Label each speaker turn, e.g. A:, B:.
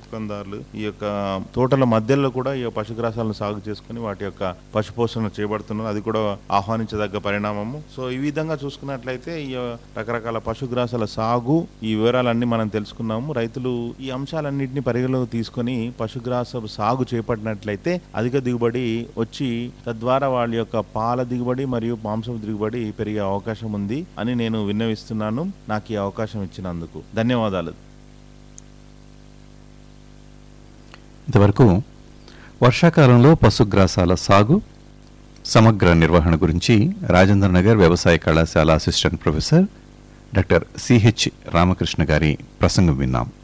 A: పెంపకందారులు ఈ యొక్క తోటల మధ్యలో కూడా ఈ పశుగ్రాసాలను సాగు చేసుకుని వాటి యొక్క పశుపోషణ చేయబడుతున్నారు అది కూడా ఆహ్వానించదగ్గ పరిణామము సో ఈ విధంగా చూసుకున్నట్లయితే ఈ రకరకాల పశుగ్రాసాల సాగు ఈ వివరాలన్నీ మనం తెలుసుకున్నాము రైతులు ఈ అంశాలన్నింటినీ పరిగణలోకి తీసుకొని పశుగ్రాస సాగు చేపట్టినట్లయితే అధిక దిగుబడి వచ్చి తద్వారా వాళ్ళ యొక్క పాల దిగుబడి మరియు మాంసం దిగుబడి పెరిగే అవకాశం ఉంది అని నేను విన్నవిస్తున్నాను నాకు ఈ అవకాశం ఇచ్చినందుకు ధన్యవాదాలు
B: ఇంతవరకు వర్షాకాలంలో పశుగ్రాసాల సాగు సమగ్ర నిర్వహణ గురించి రాజేంద్ర నగర్ వ్యవసాయ కళాశాల assistant professor doctor C H Ramakrishna గారి ప్రసంగం విన్నాం